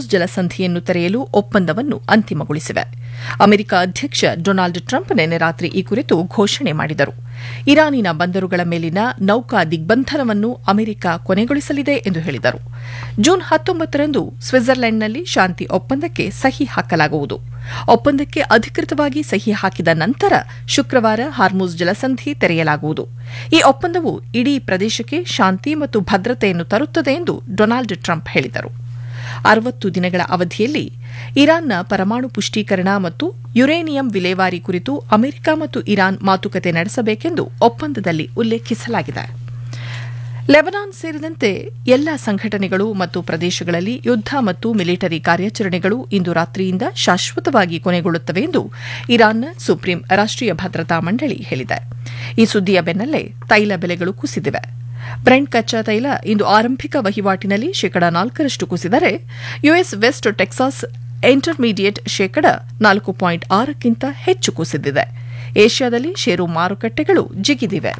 Hormuz ಜಲಸಂಧಿಯನ್ನು ತೆರೆಯಲು ಒಪ್ಪಂದವನ್ನು ಅಂತಿಮಗೊಳಿಸಿವೆ ಅಮೆರಿಕ ಅಧ್ಯಕ್ಷ ಡೊನಾಲ್ಡ್ ಟ್ರಂಪ್ ನಿನ್ನೆ ರಾತ್ರಿ ಈ ಕುರಿತು ಘೋಷಣೆ ಮಾಡಿದರು ಇರಾನಿನ ಬಂದರುಗಳ ಮೇಲಿನ ನೌಕಾ ದಿಗ್ಬಂಧನವನ್ನು ಅಮೆರಿಕ ಕೊನೆಗೊಳಿಸಲಿದೆ ಎಂದು ಹೇಳಿದರು ಜೂನ್ ಹತ್ತೊಂಬತ್ತರಂದು ಸ್ವಿಟ್ಜರ್ಲೆಂಡ್ನಲ್ಲಿ ಶಾಂತಿ ಒಪ್ಪಂದಕ್ಕೆ ಸಹಿ ಹಾಕಲಾಗುವುದು ಒಪ್ಪಂದಕ್ಕೆ ಅಧಿಕೃತವಾಗಿ ಸಹಿ ಹಾಕಿದ ನಂತರ ಶುಕ್ರವಾರ ಹಾರ್ಮುಸ್ ಜಲಸಂಧಿ ತೆರೆಯಲಾಗುವುದು ಈ ಒಪ್ಪಂದವು ಇಡೀ ಪ್ರದೇಶಕ್ಕೆ ಶಾಂತಿ ಮತ್ತು ಭದ್ರತೆಯನ್ನು ತರುತ್ತದೆ ಎಂದು ಡೊನಾಲ್ಡ್ ಟ್ರಂಪ್ ಹೇಳಿದರು ಅರವತ್ತು ದಿನಗಳ ಅವಧಿಯಲ್ಲಿ ಇರಾನ್ನ ಪರಮಾಣು ಪುಷ್ಟೀಕರಣ ಮತ್ತು ಯುರೇನಿಯಂ ವಿಲೇವಾರಿ ಕುರಿತು ಅಮೆರಿಕ ಮತ್ತು ಇರಾನ್ ಮಾತುಕತೆ ನಡೆಸಬೇಕೆಂದು ಒಪ್ಪಂದದಲ್ಲಿ ಉಲ್ಲೇಖಿಸಲಾಗಿದೆ ಲೆಬನಾನ್ ಸೇರಿದಂತೆ ಎಲ್ಲ ಸಂಘಟನೆಗಳು ಮತ್ತು ಪ್ರದೇಶಗಳಲ್ಲಿ ಯುದ್ಧ ಮತ್ತು ಮಿಲಿಟರಿ ಕಾರ್ಯಾಚರಣೆಗಳು ಇಂದು ರಾತ್ರಿಯಿಂದ ಶಾಶ್ವತವಾಗಿ ಕೊನೆಗೊಳ್ಳುತ್ತವೆ ಎಂದು ಇರಾನ್ನ ಸುಪ್ರೀಂ ರಾಷ್ಟೀಯ ಭದ್ರತಾ ಮಂಡಳಿ ಹೇಳಿದೆ ಈ ಸುದ್ದಿಯ ಬೆನ್ನಲ್ಲೇ ತೈಲ ಬೆಲೆಗಳು ಕುಸಿದಿವೆ ಬ್ರೆಂಟ್ ಕಚ್ಚಾ ತೈಲ ಇಂದು ಆರಂಭಿಕ ವಹಿವಾಟಿನಲ್ಲಿ ಶೇಕಡ ನಾಲ್ಕರಷ್ಟು ಕುಸಿದರೆ ಯುಎಸ್ ವೆಸ್ಟ್ ಟೆಕ್ಸಾಸ್ ಇಂಟರ್ಮೀಡಿಯೇಟ್ ಶೇಕಡ ನಾಲ್ಕು ಪಾಯಿಂಟ್ ಆರಕ್ಕಿಂತ ಹೆಚ್ಚು ಕುಸಿದಿದೆ ಏಷ್ಯಾದಲ್ಲಿ ಷೇರು ಮಾರುಕಟ್ಟೆಗಳು ಜಿಗಿದಿವೆ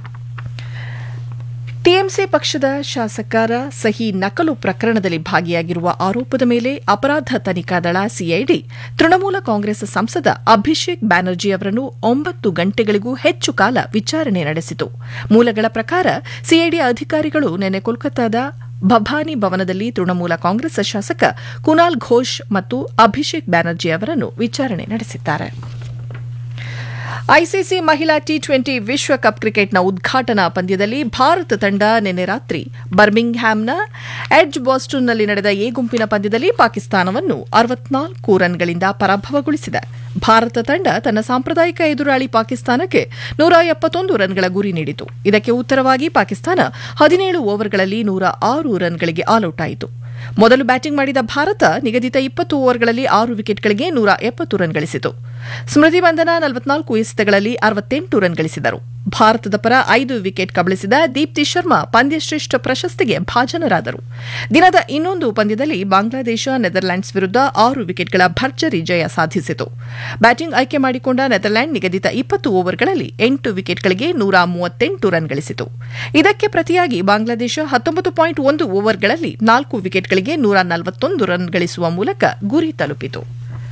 ಟಿಎಂಸಿ ಪಕ್ಷದ ಶಾಸಕರ ಸಹಿ ನಕಲು ಪ್ರಕರಣದಲ್ಲಿ ಭಾಗಿಯಾಗಿರುವ ಆರೋಪದ ಮೇಲೆ ಅಪರಾಧ ತನಿಖಾ ದಳ ಸಿಐಡಿ ತೃಣಮೂಲ ಕಾಂಗ್ರೆಸ್ ಸಂಸದ ಅಭಿಷೇಕ್ ಬ್ಯಾನರ್ಜಿ ಅವರನ್ನು ಒಂಬತ್ತು ಗಂಟೆಗಳಿಗೂ ಹೆಚ್ಚು ಕಾಲ ವಿಚಾರಣೆ ನಡೆಸಿತು ಮೂಲಗಳ ಪ್ರಕಾರ ಸಿಐಡಿ ಅಧಿಕಾರಿಗಳು ನಿನ್ನೆ ಕೋಲ್ಕತ್ತಾದ ಭವಾನಿ ಭವನದಲ್ಲಿ ತೃಣಮೂಲ ಕಾಂಗ್ರೆಸ್ ಶಾಸಕ ಕುನಾಲ್ ಘೋಷ್ ಮತ್ತು ಅಭಿಷೇಕ್ ಬ್ಯಾನರ್ಜಿ ಅವರನ್ನು ವಿಚಾರಣೆ ನಡೆಸಿದ್ದಾರೆ ಐಸಿಸಿ ಮಹಿಳಾ ಟಿ ಟ್ವೆಂಟಿ ವಿಶ್ವಕಪ್ ಕ್ರಿಕೆಟ್ನ ಉದ್ಘಾಟನಾ ಪಂದ್ಯದಲ್ಲಿ ಭಾರತ ತಂಡ ನಿನ್ನೆ ರಾತ್ರಿ ಬರ್ಮಿಂಗ್ಹ್ಯಾಮ್ನ ಎಡ್ಜ್ ಬಾಸ್ಟನ್ನಲ್ಲಿ ನಡೆದ ಎ ಗುಂಪಿನ ಪಂದ್ಯದಲ್ಲಿ ಪಾಕಿಸ್ತಾನವನ್ನು ಅರವತ್ನಾಲ್ಕು ರನ್ಗಳಿಂದ ಪರಾಭವಗೊಳಿಸಿದೆ ಭಾರತ ತಂಡ ತನ್ನ ಸಾಂಪ್ರದಾಯಿಕ ಎದುರಾಳಿ ಪಾಕಿಸ್ತಾನಕ್ಕೆ ನೂರ ಎಪ್ಪತ್ತೊಂದು ರನ್ಗಳ ಗುರಿ ನೀಡಿತು ಇದಕ್ಕೆ ಉತ್ತರವಾಗಿ ಪಾಕಿಸ್ತಾನ ಹದಿನೇಳು ಓವರ್ಗಳಲ್ಲಿ ನೂರ ಆರು ರನ್ಗಳಿಗೆ ಆಲ್ಔಟ್ ಆಯಿತು ಮೊದಲು ಬ್ಯಾಟಿಂಗ್ ಮಾಡಿದ ಭಾರತ ನಿಗದಿತ ಇಪ್ಪತ್ತು ಓವರ್ಗಳಲ್ಲಿ ಆರು ವಿಕೆಟ್ಗಳಿಗೆ ನೂರ ಎಪ್ಪತ್ತು ರನ್ ಗಳಿಸಿತು ಸ್ಮೃತಿ ಬಂಧನ ನಲವತ್ನಾಲ್ಕು ಎಸೆತಗಳಲ್ಲಿ ಅರವತ್ತೆಂಟು ರನ್ ಗಳಿಸಿದರು ಭಾರತದ ಪರ ಐದು ವಿಕೆಟ್ ಕಬಳಿಸಿದ ದೀಪ್ತಿ ಶರ್ಮಾ ಪಂದ್ಯಶ್ರೇಷ್ಠ ಪ್ರಶಸ್ತಿಗೆ ಭಾಜನರಾದರು ದಿನದ ಇನ್ನೊಂದು ಪಂದ್ಯದಲ್ಲಿ ಬಾಂಗ್ಲಾದೇಶ ನೆದರ್ಲ್ಯಾಂಡ್ಸ್ ವಿರುದ್ಧ ಆರು ವಿಕೆಟ್ಗಳ ಭರ್ಜರಿ ಜಯ ಸಾಧಿಸಿತು ಬ್ಯಾಟಿಂಗ್ ಆಯ್ಕೆ ಮಾಡಿಕೊಂಡ ನೆದರ್ಲ್ಯಾಂಡ್ ನಿಗದಿತ ಇಪ್ಪತ್ತು ಓವರ್ಗಳಲ್ಲಿ ಎಂಟು ವಿಕೆಟ್ಗಳಿಗೆ ನೂರ ಮೂವತ್ತೆಂಟು ರನ್ ಗಳಿಸಿತು ಇದಕ್ಕೆ ಪ್ರತಿಯಾಗಿ ಬಾಂಗ್ಲಾದೇಶ ಹತ್ತೊಂಬತ್ತು ಪಾಯಿಂಟ್ ಒಂದು ಓವರ್ಗಳಲ್ಲಿ ನಾಲ್ಕು ವಿಕೆಟ್ಗಳಿಗೆ ನೂರ ನಲವತ್ತೊಂದು ರನ್ ಗಳಿಸುವ ಮೂಲಕ ಗುರಿ ತಲುಪಿತು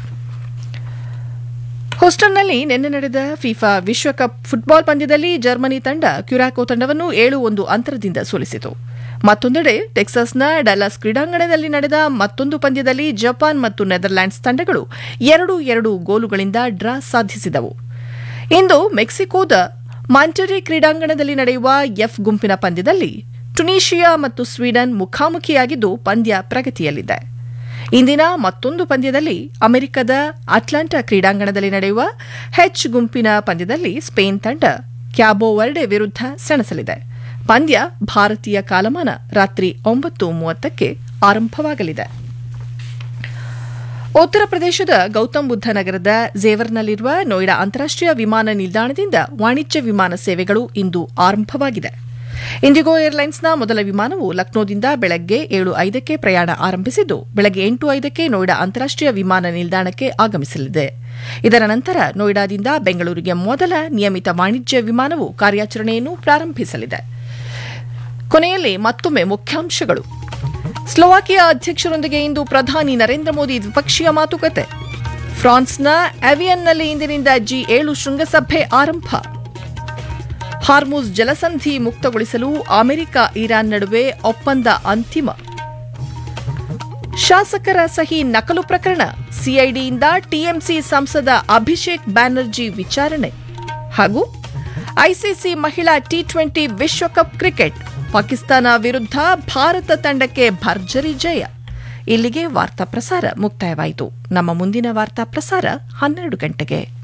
ಹೂಸ್ಟನ್ನಲ್ಲಿ ನಿನ್ನೆ ನಡೆದ ಫಿಫಾ ವಿಶ್ವಕಪ್ ಫುಟ್ಬಾಲ್ ಪಂದ್ಯದಲ್ಲಿ ಜರ್ಮನಿ ತಂಡ ಕ್ಯುರಾಕೋ ತಂಡವನ್ನು ಏಳು ಒಂದು ಅಂತರದಿಂದ ಸೋಲಿಸಿತು ಮತ್ತೊಂದೆಡೆ ಟೆಕ್ಸಾಸ್ನ ಡಲಾಸ್ ಕ್ರೀಡಾಂಗಣದಲ್ಲಿ ನಡೆದ ಮತ್ತೊಂದು ಪಂದ್ಯದಲ್ಲಿ ಜಪಾನ್ ಮತ್ತು ನೆದರ್ಲ್ಯಾಂಡ್ಸ್ ತಂಡಗಳು ಎರಡು ಎರಡು ಗೋಲುಗಳಿಂದ ಡ್ರಾ ಸಾಧಿಸಿದವು ಇಂದು ಮೆಕ್ಸಿಕೋದ ಮಾಂಟರಿ ಕ್ರೀಡಾಂಗಣದಲ್ಲಿ ನಡೆಯುವ ಎಫ್ ಗುಂಪಿನ ಪಂದ್ಯದಲ್ಲಿ ಟುನೀಷಿಯಾ ಮತ್ತು ಸ್ವೀಡನ್ ಮುಖಾಮುಖಿಯಾಗಿದ್ದು ಪಂದ್ಯ ಪ್ರಗತಿಯಲ್ಲಿದೆ ಇಂದಿನ ಮತ್ತೊಂದು ಪಂದ್ಯದಲ್ಲಿ ಅಮೆರಿಕದ ಅಟ್ಲಾಂಟಾ ಕ್ರೀಡಾಂಗಣದಲ್ಲಿ ನಡೆಯುವ ಹೆಚ್ ಗುಂಪಿನ ಪಂದ್ಯದಲ್ಲಿ ಸ್ಪೇನ್ ತಂಡ ಕ್ಯಾಬೋ ವರ್ಡೆ ವಿರುದ್ಧ ಸೆಣಸಲಿದೆ ಪಂದ್ಯ ಭಾರತೀಯ ಕಾಲಮಾನ ರಾತ್ರಿ ಒಂಬತ್ತು ಮೂವತ್ತಕ್ಕೆ ಆರಂಭವಾಗಲಿದೆ ಉತ್ತರ ಪ್ರದೇಶದ ಗೌತಮ್ ಬುದ್ಧ ನಗರದ ಝೇವರ್ನಲ್ಲಿರುವ ನೋಯ್ಡಾ ಅಂತಾರಾಷ್ಟೀಯ ವಿಮಾನ ನಿಲ್ದಾಣದಿಂದ ವಾಣಿಜ್ಯ ವಿಮಾನ ಸೇವೆಗಳು ಇಂದು ಆರಂಭವಾಗಿದೆ ಇಂಡಿಗೋ ಏರ್ಲೈನ್ಸ್ನ ಮೊದಲ ವಿಮಾನವು ಲಕ್ನೋದಿಂದ ಬೆಳಗ್ಗೆ ಏಳು ಐದಕ್ಕೆ ಪ್ರಯಾಣ ಆರಂಭಿಸಿದ್ದು ಬೆಳಗ್ಗೆ ಎಂಟು ಐದಕ್ಕೆ ನೋಯ್ಡಾ ಅಂತಾರಾಷ್ಟೀಯ ವಿಮಾನ ನಿಲ್ದಾಣಕ್ಕೆ ಆಗಮಿಸಲಿದೆ ಇದರ ನಂತರ ನೋಯ್ಡಾದಿಂದ ಬೆಂಗಳೂರಿಗೆ ಮೊದಲ ನಿಯಮಿತ ವಾಣಿಜ್ಯ ವಿಮಾನವು ಕಾರ್ಯಾಚರಣೆಯನ್ನು ಪ್ರಾರಂಭಿಸಲಿದೆ ಕೊನೆಯಲ್ಲಿ ಮತ್ತೊಮ್ಮೆ ಮುಖ್ಯಾಂಶಗಳು ಸ್ಲೋವಾಕಿಯಾ ಅಧ್ಯಕ್ಷರೊಂದಿಗೆ ಇಂದು ಪ್ರಧಾನಿ ನರೇಂದ್ರ ಮೋದಿ ದ್ವಿಪಕ್ಷೀಯ ಮಾತುಕತೆ ಫ್ರಾನ್ಸ್ನ ಅವಿಯನ್ನಲ್ಲಿ ಇಂದಿನಿಂದ ಜಿ ಏಳು ಶೃಂಗಸಭೆ ಆರಂಭ ಹಾರ್ಮುಸ್ ಜಲಸಂಧಿ ಮುಕ್ತಗೊಳಿಸಲು ಅಮೆರಿಕ ಇರಾನ್ ನಡುವೆ ಒಪ್ಪಂದ ಅಂತಿಮ ಶಾಸಕರ ಸಹಿ ನಕಲು ಪ್ರಕರಣ ಸಿಐಡಿಯಿಂದ ಟಿಎಂಸಿ ಸಂಸದ ಅಭಿಷೇಕ್ ಬ್ಯಾನರ್ಜಿ ವಿಚಾರಣೆ ಹಾಗೂ ಐಸಿಸಿ ಮಹಿಳಾ ಟಿ ಟ್ವೆಂಟಿ ವಿಶ್ವಕಪ್ ಕ್ರಿಕೆಟ್ ಪಾಕಿಸ್ತಾನ ವಿರುದ್ಧ ಭಾರತ ತಂಡಕ್ಕೆ ಭರ್ಜರಿ ಜಯ ಇಲ್ಲಿಗೆ ವಾರ್ತಾ ಪ್ರಸಾರ ಮುಕ್ತಾಯವಾಯಿತು ನಮ್ಮ ಮುಂದಿನ ವಾರ್ತಾ ಪ್ರಸಾರ ಹನ್ನೆರಡು ಗಂಟೆಗೆ